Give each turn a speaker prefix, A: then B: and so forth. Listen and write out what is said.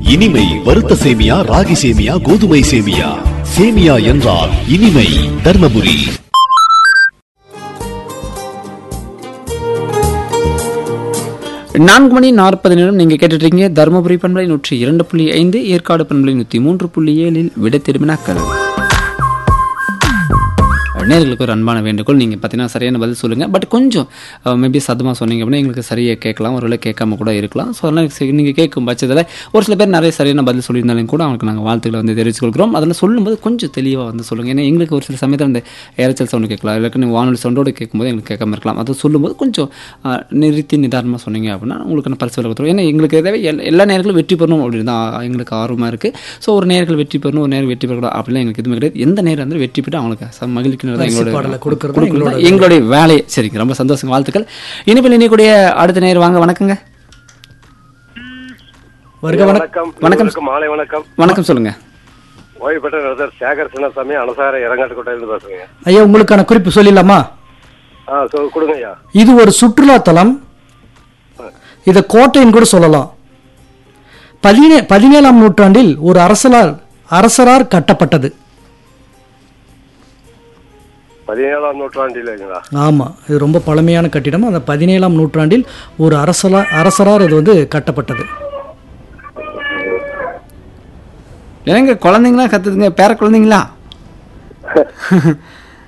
A: இனிமை வறுத்த சேமியா ராகி சேமியா கோதுமை சேமியா சேமியா என்றால் இனிமை தர்மபுரி
B: நான்கு மணி நாற்பது நிமிடம் நீங்கள் கேட்டுட்டு இருக்கீங்க தருமபுரி பண்பலை நூற்றி இரண்டு புள்ளி ஐந்து ஏற்காடு பண்பலை நூற்றி மூன்று புள்ளி ஏழில் விட திரும்பினாக்கள் நேர்களுக்கு ஒரு அன்பான வேண்டுகோள் நீங்கள் பார்த்தீங்கன்னா சரியான பதில் சொல்லுங்கள் பட் கொஞ்சம் மேபி சத்தமாக சொன்னீங்க அப்படின்னா எங்களுக்கு சரியாக கேட்கலாம் ஒருவேளை கேட்காம கூட இருக்கலாம் ஸோ அதனால் நீங்கள் கேட்கும் பட்சத்தில் ஒரு சில பேர் நிறைய சரியான பதில் சொல்லியிருந்தாலும் கூட அவங்களுக்கு நாங்கள் வாழ்த்துக்களை வந்து தெரிவித்துக் கொள்கிறோம் அதில் சொல்லும்போது கொஞ்சம் தெளிவாக வந்து சொல்லுங்கள் ஏன்னா எங்களுக்கு ஒரு சில சமயத்தில் அந்த இறைச்சல் சவுண்டு கேட்கலாம் இல்லை நீங்கள் வானொலி சவுண்டோடு கேட்கும்போது எங்களுக்கு கேட்காம இருக்கலாம் அதை சொல்லும்போது கொஞ்சம் அஹ், நிறுத்தி நிதானமாக சொன்னீங்க அப்படின்னா உங்களுக்கு பரிசு கொடுத்துருவோம் ஏன்னா எங்களுக்கு தேவை எல்லா- எல்லா நேர்களும் வெற்றி பெறணும் அப்படின்னு தான் எங்களுக்கு ஆர்வமாக இருக்குது ஸோ ஒரு நேர்கள் வெற்றி பெறணும் ஒரு நேரம் வெற்றி பெறக்கூடாது அப்படிலாம் எங்களுக்கு எதுவுமே கிடையாது எந்த நேரம் வந்து வெற்றி பெற்று அவங்களுக்கு ச- மகிழ்ச்சிக்கிறது தான்
C: பரிசு
B: எங்களோட
C: பாடலை கொடுக்கறது
B: கொடுக்கறது
C: எங்களோட
B: தான் எங்களுடைய வேலையை சரிங்க ரொம்ப சந்தோஷம் வாழ்த்துக்கள் இனிப்பில் இனிக்கூடிய அடுத்த நேரம் வாங்க வணக்கங்க
C: வருக வணக்கம்
D: வணக்கம்
B: வணக்கம்.
D: உங்களுக்கு மாலை வணக்கம்
B: வணக்கம் சொல்லுங்க
D: ஓய்வு பெற்ற நடத்தர் சேகர் சின்னசாமி அனசார இறங்காட்டுக்கோட்டையிலிருந்து பேசுறேங்க
C: ஐயா உங்களுக்கான குறிப்பு சொல்லிடலாமா
D: ஆ சொ கொடுங்க ஐயா
C: இது ஒரு சுற்றுலா தலம் இதை கோட்டைன்னு கூட சொல்லலாம் பதினே பதினேழாம் நூற்றாண்டில் ஒரு அரசலால் அரசரார் கட்டப்பட்டது
D: பதினேழாம் நூற்றாண்டிலேங்களா
C: ஆமா இது ரொம்ப பழமையான கட்டிடம் அந்த பதினேழாம் நூற்றாண்டில் ஒரு அரசலா அரசரார் இது வந்து கட்டப்பட்டது
B: ஏங்க குழந்தைங்களா கத்துதுங்க பேர குழந்தைங்களா